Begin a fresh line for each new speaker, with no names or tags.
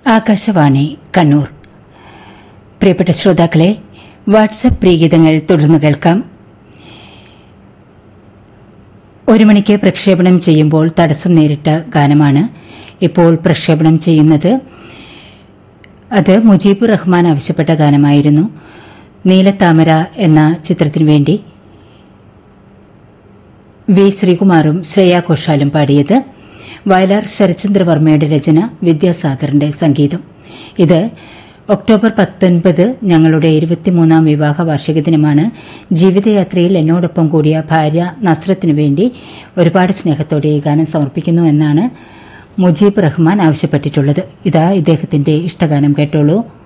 ആകാശവാണി കണ്ണൂർ പ്രിയപ്പെട്ട ശ്രോതാക്കളെ വാട്സപ്പ് പ്രീഗീതങ്ങൾ തുടർന്ന് കേൾക്കാം ഒരു മണിക്ക് പ്രക്ഷേപണം ചെയ്യുമ്പോൾ തടസ്സം നേരിട്ട ഗാനമാണ് ഇപ്പോൾ പ്രക്ഷേപണം ചെയ്യുന്നത് അത് മുജീബുർ റഹ്മാൻ ആവശ്യപ്പെട്ട ഗാനമായിരുന്നു നീലത്താമര എന്ന ചിത്രത്തിനു വേണ്ടി വി ശ്രീകുമാറും ശ്രേയ ഘോഷാലും പാടിയത് വയലാർ ശരചന്ദ്രവർമ്മയുടെ രചന വിദ്യാസാഗറിന്റെ സംഗീതം ഇത് ഒക്ടോബർ പത്തൊൻപത് ഞങ്ങളുടെ ഇരുപത്തിമൂന്നാം വിവാഹ വാർഷിക ദിനമാണ് ജീവിതയാത്രയിൽ എന്നോടൊപ്പം കൂടിയ ഭാര്യ നസ്രത്തിനു വേണ്ടി ഒരുപാട് സ്നേഹത്തോടെ ഈ ഗാനം സമർപ്പിക്കുന്നു എന്നാണ് മുജീബ് റഹ്മാൻ ആവശ്യപ്പെട്ടിട്ടുള്ളത് ഇതാ ഇദ്ദേഹത്തിന്റെ ഇഷ്ടഗാനം കേട്ടോളൂ